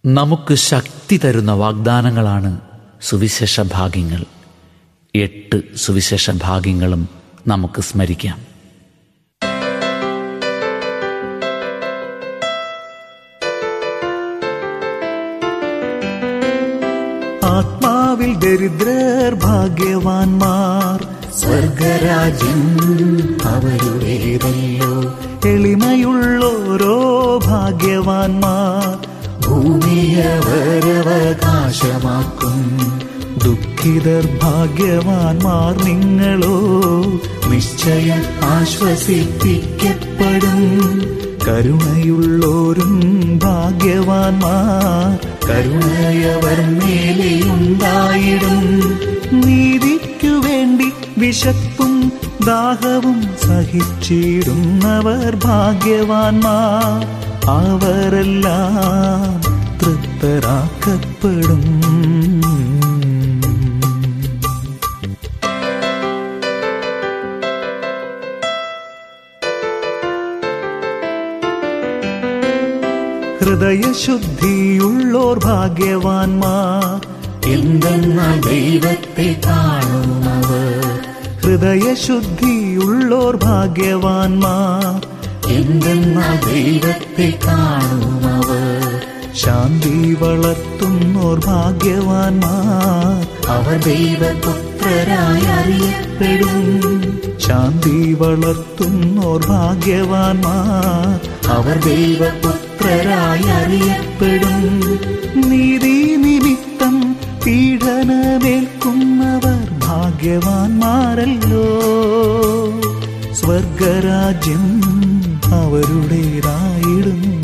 നമുക്ക് ശക്തി തരുന്ന വാഗ്ദാനങ്ങളാണ് സുവിശേഷ ഭാഗ്യങ്ങൾ എട്ട് സുവിശേഷ ഭാഗ്യങ്ങളും നമുക്ക് സ്മരിക്കാം ആത്മാവിൽ ദരിദ്രർ ഭാഗ്യവാന്മാർ സ്വർഗരാജ്യം അവരുടേതല്ലോ എളിമയുള്ളോരോ ഭാഗ്യവാന്മാർ ഭൂമിയവരവകാശമാക്കും ദുഃഖിതർ ഭാഗ്യവാന്മാർ നിങ്ങളോ നിശ്ചയം ആശ്വസിപ്പിക്കപ്പെടും കരുണയുള്ളോരും ഭാഗ്യവാന്മാർ കരുണയവർ മേലെയുണ്ടായിടും നീതിക്കു വേണ്ടി വിശപ്പും ദാഹവും സഹിച്ചിടുന്നവർ ഭാഗ്യവാന്മാർ അവരെല്ലാം തൃപ്തരാക്കപ്പെടും ഹൃദയശുദ്ധിയുള്ളോർ ഭാഗ്യവാന്മാർ എന്തെന്നാൽ ദൈവത്തെ കാണുന്നവർ ഹൃദയശുദ്ധിയുള്ളോർ ഭാഗ്യവാന്മാർ എന്തെന്നാൽ ദൈവത്തെ കാണുന്നവർ ശാന്തി വളർത്തുന്നോർ ഭാഗ്യവാന്മാർ അവർ ദൈവപുത്രരായി അറിയപ്പെടും ശാന്തി വളർത്തുന്നോർ ഭാഗ്യവാന്മാർ അവർ ദൈവപുത്രരായി അറിയപ്പെടും നീതി നിമിത്തം പീഡനമേൽക്കുന്നവർ ഭാഗ്യവാന്മാരല്ലോ സ്വർഗരാജ്യം അവരുടേതായിടും